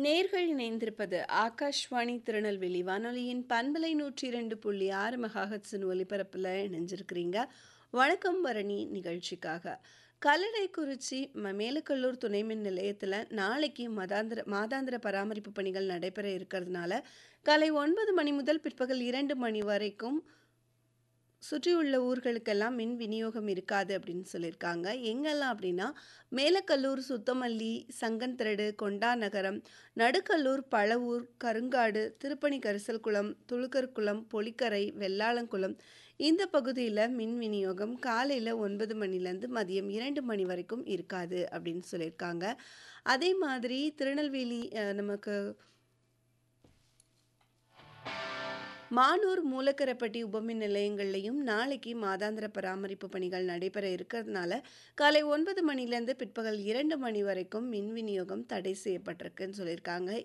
நேர்கள் இணைந்திருப்பது ஆகாஷ்வாணி திருநெல்வேலி வானொலியின் பண்பலை நூற்றி இரண்டு புள்ளி ஆறு மெகாஹட்ஸின் ஒலிபரப்பில் இணைஞ்சிருக்கிறீங்க வணக்கம் பரணி நிகழ்ச்சிக்காக கல்லடைக்குறிச்சி ம மேலக்கல்லூர் துணை மின் நிலையத்தில் நாளைக்கு மதாந்திர மாதாந்திர பராமரிப்பு பணிகள் நடைபெற இருக்கிறதுனால காலை ஒன்பது மணி முதல் பிற்பகல் இரண்டு மணி வரைக்கும் சுற்றியுள்ள ஊர்களுக்கெல்லாம் மின் விநியோகம் இருக்காது அப்படின்னு சொல்லியிருக்காங்க எங்கெல்லாம் அப்படின்னா மேலக்கல்லூர் சுத்தமல்லி சங்கன்திரடு கொண்டா நகரம் நடுக்கல்லூர் பழவூர் கருங்காடு திருப்பணி கரிசல்குளம் துளுக்கர்குளம் பொலிக்கரை வெள்ளாளங்குளம் இந்த பகுதியில் மின் விநியோகம் காலையில் ஒன்பது மணிலேருந்து மதியம் இரண்டு மணி வரைக்கும் இருக்காது அப்படின்னு சொல்லியிருக்காங்க அதே மாதிரி திருநெல்வேலி அஹ், நமக்கு மானூர் மூலக்கரப்பட்டி உபமின் நிலையங்கள்லையும் நாளைக்கு மாதாந்திர பராமரிப்பு பணிகள் நடைபெற இருக்கிறதுனால காலை ஒன்பது மணிலேருந்து பிற்பகல் இரண்டு மணி வரைக்கும் மின் விநியோகம் தடை செய்யப்பட்டிருக்குன்னு சொல்லியிருக்காங்க